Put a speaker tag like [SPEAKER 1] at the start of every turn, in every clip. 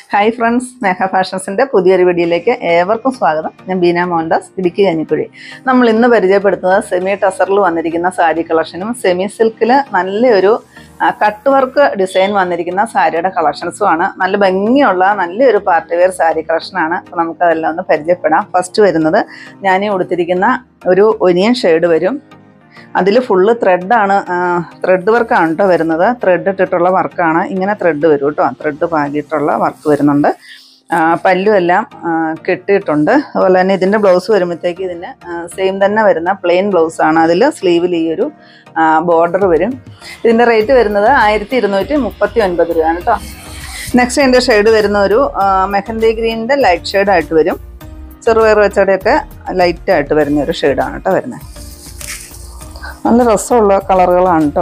[SPEAKER 1] hi friends മേഘ ഫാഷൻസിൻ്റെ പുതിയൊരു വീഡിയോയിലേക്ക് ഏവർക്കും സ്വാഗതം ഞാൻ ബീന മോഹൻദാസ് ഇടുക്കി കഞ്ഞിക്കുഴി നമ്മൾ ഇന്ന് പരിചയപ്പെടുത്തുന്നത് സെമി ടസറിൽ വന്നിരിക്കുന്ന സാരി കളക്ഷനും സെമി സിൽക്കിൽ നല്ലൊരു കട്ട് വർക്ക് ഡിസൈൻ വന്നിരിക്കുന്ന സാരിയുടെ കളക്ഷൻസുമാണ് നല്ല ഭംഗിയുള്ള നല്ലൊരു പാർട്ടി വെയർ സാരി കളക്ഷനാണ് അപ്പോൾ നമുക്കതെല്ലാം ഒന്ന് പരിചയപ്പെടാം ഫസ്റ്റ് വരുന്നത് ഞാൻ ഈ ഉടുത്തിരിക്കുന്ന ഒരു ഒനിയൻ ഷെയ്ഡ് വരും അതിൽ ഫുള്ള് ത്രെഡാണ് ത്രെഡ് വർക്കാണ് കേട്ടോ വരുന്നത് ത്രെഡ് ഇട്ടിട്ടുള്ള വർക്കാണ് ഇങ്ങനെ ത്രെഡ് വരും കേട്ടോ ത്രെഡ് പാകിയിട്ടുള്ള വർക്ക് വരുന്നുണ്ട് ആ, പല്ലും എല്ലാം ആ, കെട്ടിയിട്ടുണ്ട് അതുപോലെ തന്നെ ഇതിൻ്റെ ബ്ലൗസ് വരുമ്പോഴത്തേക്ക് ഇതിന് സെയിം തന്നെ വരുന്ന പ്ലെയിൻ ബ്ലൗസാണ് അതിൽ സ്ലീവിൽ ഈ ഒരു ബോർഡർ വരും ഇതിൻ്റെ റേറ്റ് വരുന്നത് ആയിരത്തി ഇരുന്നൂറ്റി മുപ്പത്തി ഒൻപത് രൂപയാണ് കേട്ടോ നെക്സ്റ്റ് ഇതിൻ്റെ ഷെയ്ഡ് വരുന്ന ഒരു ആ, മെഹന്തി ഗ്രീനിൻ്റെ ലൈറ്റ് ഷെയ്ഡായിട്ട് വരും ചെറുപയർ വെച്ചയുടെയൊക്കെ ലൈറ്റായിട്ട് വരുന്ന ഒരു ഷെയ്ഡാണ് കേട്ടോ വരുന്നത് നല്ല രസമുള്ള കളറുകളാണ് കേട്ടോ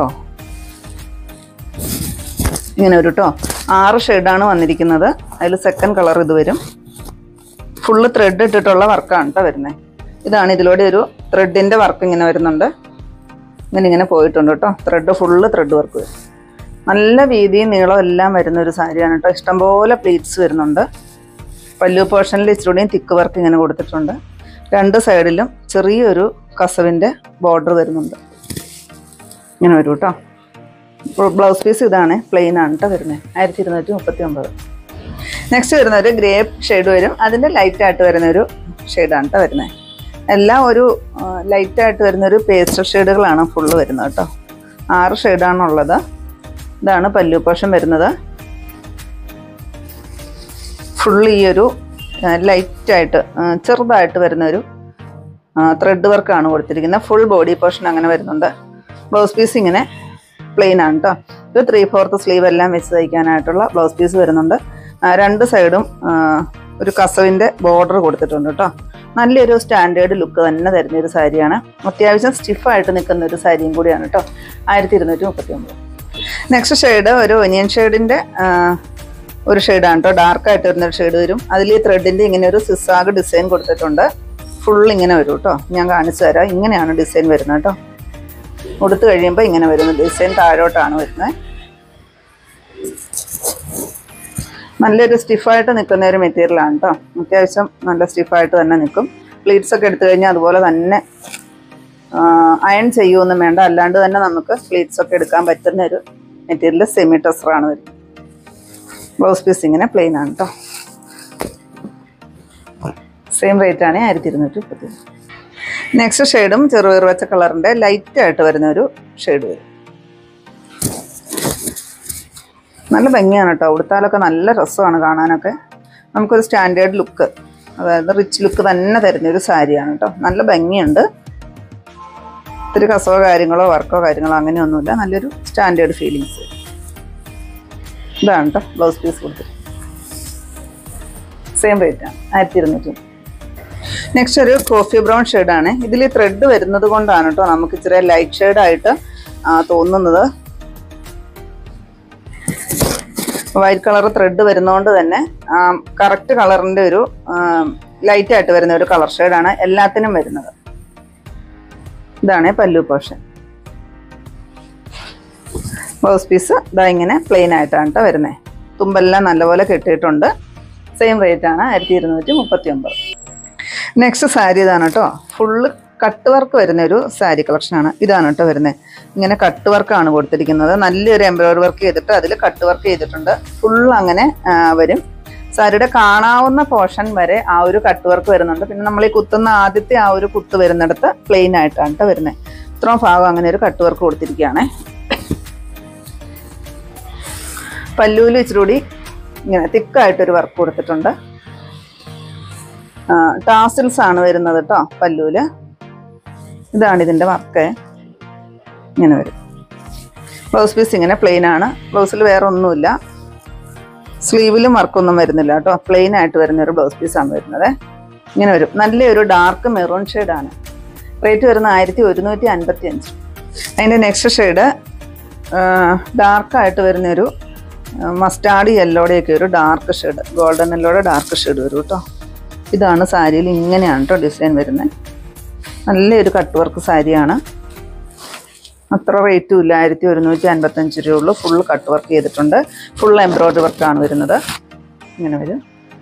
[SPEAKER 1] ഇങ്ങനെ ഒരു കേട്ടോ ആറ് ഷെയ്ഡാണ് വന്നിരിക്കുന്നത് അതിൽ സെക്കൻഡ് കളർ ഇത് വരും ഫുള്ള് ത്രെഡ് ഇട്ടിട്ടുള്ള വർക്കാണ് കേട്ടോ വരുന്നത് ഇതാണ് ഇതിലൂടെ ഒരു ത്രെഡിൻ്റെ വർക്ക് ഇങ്ങനെ വരുന്നുണ്ട് ഇങ്ങനെ ഇങ്ങനെ പോയിട്ടുണ്ട് കേട്ടോ ത്രെഡ് ഫുള്ള് ത്രെഡ് വർക്ക് വരും നല്ല വീതിയും നീളവും എല്ലാം വരുന്ന ഒരു സാരിയാണ് കേട്ടോ ഇഷ്ടംപോലെ പ്ലീറ്റ്സ് വരുന്നുണ്ട് പല്ലു പോർഷനിൽ ഇച്ചിരൂടെയും തിക്ക് വർക്ക് ഇങ്ങനെ കൊടുത്തിട്ടുണ്ട് രണ്ട് സൈഡിലും ചെറിയൊരു കസവിൻ്റെ ബോർഡർ വരുന്നുണ്ട് ഇങ്ങനെ വരും കേട്ടോ ബ്ലൗസ് പീസ് ഇതാണ് പ്ലെയിൻ ആണ് കേട്ടോ വരുന്നത് ആയിരത്തി ഇരുന്നൂറ്റി മുപ്പത്തി ഒമ്പത് നെക്സ്റ്റ് വരുന്ന ഒരു ഗ്രേ ഷെയ്ഡ് വരും അതിൻ്റെ ലൈറ്റായിട്ട് വരുന്ന ഒരു ഷെയ്ഡാണ് കേട്ടോ വരുന്നത് എല്ലാം ഒരു ലൈറ്റായിട്ട് വരുന്ന ഒരു പേസ്റ്റൽ ഷെയ്ഡുകളാണ് ഫുള്ള് വരുന്നത് കേട്ടോ ആറ് ഷെയ്ഡാണുള്ളത് ഇതാണ് പല്ലു പോഷൻ വരുന്നത് ഫുള്ള് ഈ ഒരു ലൈറ്റായിട്ട് ചെറുതായിട്ട് വരുന്ന ഒരു ത്രെഡ് വർക്കാണ് കൊടുത്തിരിക്കുന്നത് ഫുൾ ബോഡി പോർഷൻ അങ്ങനെ വരുന്നുണ്ട് ബ്ലൗസ് പീസ് ഇങ്ങനെ പ്ലെയിൻ ആണ് കേട്ടോ ഇത് ത്രീ ഫോർത്ത് സ്ലീവ് എല്ലാം വെച്ച് തയ്ക്കാനായിട്ടുള്ള ബ്ലൗസ് പീസ് വരുന്നുണ്ട് ആ, രണ്ട് സൈഡും ആ, ഒരു കസവിൻ്റെ ബോർഡർ കൊടുത്തിട്ടുണ്ട് കേട്ടോ നല്ലൊരു സ്റ്റാൻഡേർഡ് ലുക്ക് തന്നെ തരുന്ന ഒരു സാരിയാണ് അത്യാവശ്യം സ്റ്റിഫായിട്ട് നിൽക്കുന്ന ഒരു സാരിയും കൂടിയാണ് കേട്ടോ ആയിരത്തി ഇരുന്നൂറ്റി മുപ്പത്തി ഒമ്പത് നെക്സ്റ്റ് ഷെയ്ഡ് ഒരു ഒനിയൻ ഷെയ്ഡിൻ്റെ ഒരു ഷെയ്ഡാണ് കേട്ടോ ഡാർക്കായിട്ട് വരുന്ന ഒരു ഷെയ്ഡ് വരും അതിൽ ഈ ത്രെഡിൻ്റെ ഇങ്ങനെ ഒരു സിസാഗ് ഡിസൈൻ കൊടുത്തിട്ടുണ്ട് ഫുൾ ഇങ്ങനെ വരും കേട്ടോ ഞാൻ കാണിച്ചു തരാം ഇങ്ങനെയാണ് ഡിസൈൻ വരുന്നത് കേട്ടോ ഉടുത്ത് കഴിയുമ്പോൾ ഇങ്ങനെ വരുന്നു ഡിസൈൻ താഴോട്ടാണ് വരുന്നത് നല്ലൊരു സ്റ്റിഫായിട്ട് നിൽക്കുന്ന ഒരു മെറ്റീരിയലാണ് കേട്ടോ അത്യാവശ്യം നല്ല സ്റ്റിഫായിട്ട് തന്നെ നിൽക്കും പ്ലീറ്റ്സ് ഒക്കെ എടുത്തു കഴിഞ്ഞാൽ അതുപോലെ തന്നെ അയൺ ചെയ്യുമൊന്നും വേണ്ട അല്ലാണ്ട് തന്നെ നമുക്ക് പ്ലീറ്റ്സ് ഒക്കെ എടുക്കാൻ പറ്റുന്ന ഒരു മെറ്റീരിയൽ സെമി ടെസറാണ് വരുന്നത് ബ്ലൗസ് പീസ് ഇങ്ങനെ പ്ലെയിൻ ആണ് കേട്ടോ സെയിം റേറ്റ് ആണ് ആയിരത്തി ഇരുന്നൂറ്റി മുപ്പത്തി നെക്സ്റ്റ് ഷെയ്ഡും ചെറുപയർ വെച്ച കളറിൻ്റെ ലൈറ്റ് ആയിട്ട് വരുന്ന ഒരു ഷെയ്ഡ് വരും നല്ല ഭംഗിയാണ് കേട്ടോ ഉടുത്താലൊക്കെ നല്ല രസമാണ് കാണാനൊക്കെ നമുക്കൊരു സ്റ്റാൻഡേർഡ് ലുക്ക് അതായത് റിച്ച് ലുക്ക് തന്നെ തരുന്ന ഒരു സാരിയാണ് കേട്ടോ നല്ല ഭംഗിയുണ്ട് ഒത്തിരി കസവോ കാര്യങ്ങളോ വർക്കോ കാര്യങ്ങളോ അങ്ങനെയൊന്നുമില്ല നല്ലൊരു സ്റ്റാൻഡേർഡ് ഫീലിങ്സ് ഇതാണ് കേട്ടോ ബ്ലൗസ് പീസ് കൊടുത്തിട്ട് സെയിം റേറ്റ് ആണ് ആയിരത്തി ഇരുന്നൂറ്റി നെക്സ്റ്റ് ഒരു കോഫി ബ്രൗൺ ഷെയ്ഡാണ് ഇതിൽ ത്രെഡ് വരുന്നത് കൊണ്ടാണ് കേട്ടോ നമുക്ക് ഇച്ചിരി ലൈറ്റ് ഷെയ്ഡായിട്ട് തോന്നുന്നത് വൈറ്റ് കളർ ത്രെഡ് വരുന്നതുകൊണ്ട് തന്നെ കറക്റ്റ് കളറിൻ്റെ ഒരു ലൈറ്റ് ആയിട്ട് വരുന്ന ഒരു കളർ ഷെയ്ഡാണ് എല്ലാത്തിനും വരുന്നത് ഇതാണ് പല്ലു പോർഷൻ ബ്ലൗസ് പീസ് ഇതാ ഇങ്ങനെ പ്ലെയിൻ ആയിട്ടാണ് കേട്ടോ വരുന്നത് തുമ്പെല്ലാം നല്ലപോലെ കെട്ടിയിട്ടുണ്ട് സെയിം റേറ്റ് ആണ് ആയിരത്തി ഇരുന്നൂറ്റി മുപ്പത്തി ഒമ്പത് നെക്സ്റ്റ് സാരി ഇതാണ് കേട്ടോ ഫുള്ള് കട്ട് വർക്ക് വരുന്ന ഒരു സാരി കളക്ഷനാണ് ഇതാണ് കേട്ടോ വരുന്നത് ഇങ്ങനെ കട്ട് വർക്കാണ് കൊടുത്തിരിക്കുന്നത് നല്ലൊരു എംബ്രോയിഡറി വർക്ക് ചെയ്തിട്ട് അതിൽ കട്ട് വർക്ക് ചെയ്തിട്ടുണ്ട് ഫുൾ അങ്ങനെ ആ, വരും സാരിയുടെ കാണാവുന്ന പോർഷൻ വരെ ആ ഒരു കട്ട് വർക്ക് വരുന്നുണ്ട് പിന്നെ നമ്മൾ ഈ കുത്തുന്ന ആദ്യത്തെ ആ ഒരു കുത്ത് വരുന്നിടത്ത് പ്ലെയിൻ ആയിട്ടാണ് കേട്ടോ വരുന്നത് ഇത്രയും ഭാഗം അങ്ങനെ ഒരു കട്ട് വർക്ക് കൊടുത്തിരിക്കുകയാണ് പല്ലൂല് ഇച്ചിരി കൂടി ഇങ്ങനെ തിക്കായിട്ടൊരു വർക്ക് കൊടുത്തിട്ടുണ്ട് ടാസിൽസ് ആണ് വരുന്നത് കേട്ടോ പല്ലൂല് ഇതാണ് ഇതിൻ്റെ വർക്ക് ഇങ്ങനെ വരും ബ്ലൗസ് പീസ് ഇങ്ങനെ പ്ലെയിൻ ആണ് ബ്ലൗസിൽ വേറെ ഒന്നുമില്ല സ്ലീവിലും വർക്കൊന്നും വരുന്നില്ല കേട്ടോ പ്ലെയിൻ ആയിട്ട് വരുന്ന ഒരു ബ്ലൗസ് പീസാണ് വരുന്നത് ഇങ്ങനെ വരും നല്ലൊരു ഡാർക്ക് മെറൂൺ ഷെയ്ഡാണ് റേറ്റ് വരുന്ന ആയിരത്തി ഒരുന്നൂറ്റി അൻപത്തി അഞ്ച് അതിൻ്റെ നെക്സ്റ്റ് ഷെയ്ഡ് ഡാർക്കായിട്ട് വരുന്നൊരു മസ്റ്റാർഡ് യെല്ലോടെയൊക്കെ ഒരു ഡാർക്ക് ഷെയ്ഡ് ഗോൾഡൻ യെല്ലോടെ ഡാർക്ക് ഷെയ്ഡ് വരും കേട്ടോ ഇതാണ് സാരിയിൽ ഇങ്ങനെയാണ് കേട്ടോ ഡിസൈൻ വരുന്നത് നല്ലൊരു കട്ട് വർക്ക് സാരിയാണ് അത്ര റേറ്റും ഇല്ല ആയിരത്തി ഒരുന്നൂറ്റി അൻപത്തഞ്ച് രൂപയുള്ളൂ ഫുൾ കട്ട് വർക്ക് ചെയ്തിട്ടുണ്ട് ഫുൾ എംബ്രോയ്ഡറി വർക്കാണ് വരുന്നത് ഇങ്ങനെ വരും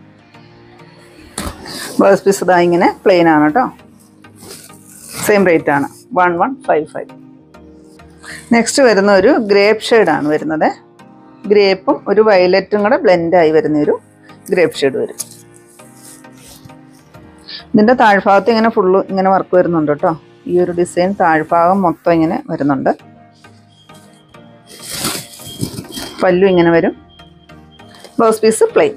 [SPEAKER 1] ബ്ലൗസ് പീസ് ഇതാ ഇങ്ങനെ പ്ലെയിൻ ആണ് കേട്ടോ സെയിം റേറ്റ് ആണ് one one five five next വരുന്ന ഒരു ഗ്രേപ്പ് ഷെയ്ഡാണ് വരുന്നത് ഗ്രേപ്പും ഒരു വയലറ്റും കൂടെ ബ്ലെൻഡായി വരുന്ന ഒരു ഗ്രേപ്പ് ഷെയ്ഡ് വരും ഇതിൻ്റെ താഴ്ഭാഗത്ത് ഇങ്ങനെ ഫുള്ള് ഇങ്ങനെ വർക്ക് വരുന്നുണ്ട് കേട്ടോ ഈ ഒരു ഡിസൈൻ താഴ്ഭാഗം മൊത്തം ഇങ്ങനെ വരുന്നുണ്ട് പല്ലു ഇങ്ങനെ വരും blouse piece plain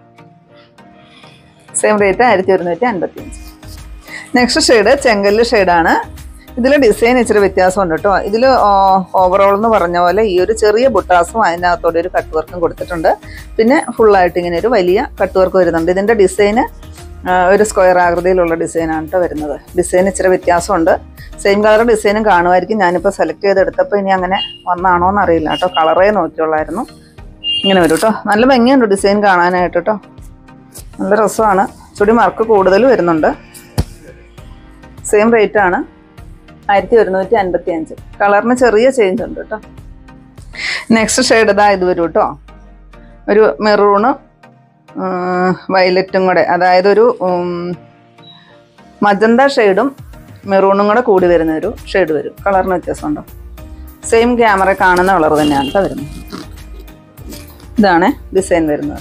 [SPEAKER 1] same rate ആയിരത്തി ഒരുന്നൂറ്റി അൻപത്തി അഞ്ച് നെക്സ്റ്റ് ഷെയ്ഡ് ചെങ്കല്ല് ഷെയ്ഡാണ് ഇതിൽ ഡിസൈൻ ഇച്ചിരി വ്യത്യാസമുണ്ട് കേട്ടോ ഇതിൽ ഓവറോൾ എന്ന് പറഞ്ഞ പോലെ ഈ ഒരു ചെറിയ ബുട്ടാസും അതിനകത്തോടെ ഒരു കട്ട് വർക്കും കൊടുത്തിട്ടുണ്ട് പിന്നെ ഫുള്ളായിട്ട് ഇങ്ങനെ ഒരു വലിയ കട്ട് വർക്ക് വരുന്നുണ്ട് ഇതിൻ്റെ ഡിസൈന് ഒരു സ്ക്വയർ ആകൃതിയിലുള്ള ഡിസൈനാണ് കേട്ടോ വരുന്നത് ഡിസൈൻ ഇച്ചിരി വ്യത്യാസമുണ്ട് സെയിം കളർ ഡിസൈനും കാണുമായിരിക്കും ഞാനിപ്പോൾ സെലക്ട് ചെയ്തെടുത്തപ്പോൾ ഇനി അങ്ങനെ വന്നാണോ എന്ന് അറിയില്ല കേട്ടോ കളറേ നോക്കിയുള്ളായിരുന്നു ഇങ്ങനെ വരും കേട്ടോ നല്ല ഭംഗിയുണ്ട് ഡിസൈൻ കാണാനായിട്ട് കേട്ടോ നല്ല രസമാണ് ചുടി മാർക്ക് കൂടുതൽ വരുന്നുണ്ട് സെയിം റേറ്റ് ആണ് ആയിരത്തി ഒരുന്നൂറ്റി അൻപത്തി അഞ്ച് കളറിന് ചെറിയ ചേഞ്ച് ഉണ്ട് കേട്ടോ നെക്സ്റ്റ് ഷെയ്ഡ് ഇതാ ഇത് വരും കേട്ടോ ഒരു മെറൂണ് വയലറ്റും കൂടെ അതായത് ഒരു മജന്ത ഷെയ്ഡും മെറൂണും കൂടെ കൂടി വരുന്ന ഒരു ഷെയ്ഡ് വരും കളറിന് വ്യത്യാസമുണ്ടോ സെയിം ക്യാമറ കാണുന്ന കളർ തന്നെയാണ് കേട്ടോ വരുന്നത് ഇതാണ് ഡിസൈൻ വരുന്നത്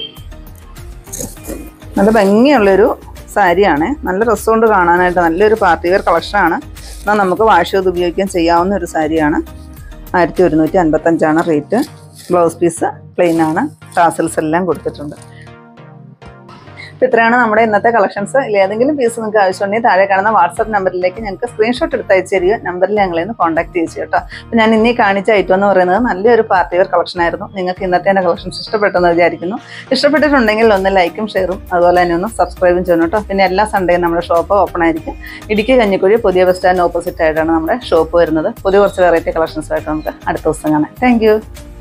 [SPEAKER 1] നല്ല ഭംഗിയുള്ളൊരു സാരിയാണ് നല്ല രസമുണ്ട് കാണാനായിട്ട് നല്ലൊരു പാർട്ടി വെയർ കളക്ഷനാണ് എന്നാൽ നമുക്ക് വാഷ് ചെയ്ത് ഉപയോഗിക്കാൻ ചെയ്യാവുന്ന ഒരു സാരിയാണ് ആയിരത്തി ഒരുന്നൂറ്റി അൻപത്തഞ്ചാണ് റേറ്റ് ബ്ലൗസ് പീസ് പ്ലെയിൻ ആണ് ടാസൽസ് എല്ലാം കൊടുത്തിട്ടുണ്ട് അപ്പോൾ ഇത്രയാണ് നമ്മുടെ ഇന്നത്തെ കളക്ഷൻസ് ഇല്ല ഏതെങ്കിലും പീസ് നിങ്ങൾക്ക് ആവശ്യമുണ്ടെങ്കിൽ താഴെ കാണുന്ന വാട്സപ്പ് നമ്പറിലേക്ക് ഞങ്ങൾക്ക് സ്ക്രീൻഷോട്ട് എടുത്ത് അയച്ചു തരിക നമ്പറിൽ ഞങ്ങളെ ഒന്ന് കോൺടാക്ട് ചെയ്യിച്ചു കേട്ടോ അപ്പോൾ ഞാൻ ഇന്നീ കാണിച്ച ഐറ്റം എന്ന് പറയുന്നത് നല്ലൊരു പാർട്ടി വെയർ കളക്ഷൻ ആയിരുന്നു നിങ്ങൾക്ക് ഇന്നത്തെ എൻ്റെ കളക്ഷൻസ് ഇഷ്ടപ്പെട്ടെന്ന് വിചാരിക്കുന്നു ഇഷ്ടപ്പെട്ടിട്ടുണ്ടെങ്കിൽ ഒന്ന് ലൈക്കും ഷെയറും അതുപോലെ തന്നെ ഒന്ന് സബ്സ്ക്രൈബും ചെയ്യണം കേട്ടോ പിന്നെ എല്ലാ സൺഡേയും നമ്മുടെ ഷോപ്പ് ഓപ്പൺ ആയിരിക്കും ഇടുക്കി കഞ്ഞിക്കുഴി പുതിയ ബസ് സ്റ്റാൻഡ് ഓപ്പോസിറ്റ് ആയിട്ടാണ് നമ്മുടെ ഷോപ്പ് വരുന്നത് പുതിയ കുറച്ച് വെറൈറ്റി കളക്ഷൻസ് ആയിട്ട് നമുക്ക് അടുത്ത ദിവസം കാണാം താങ്ക്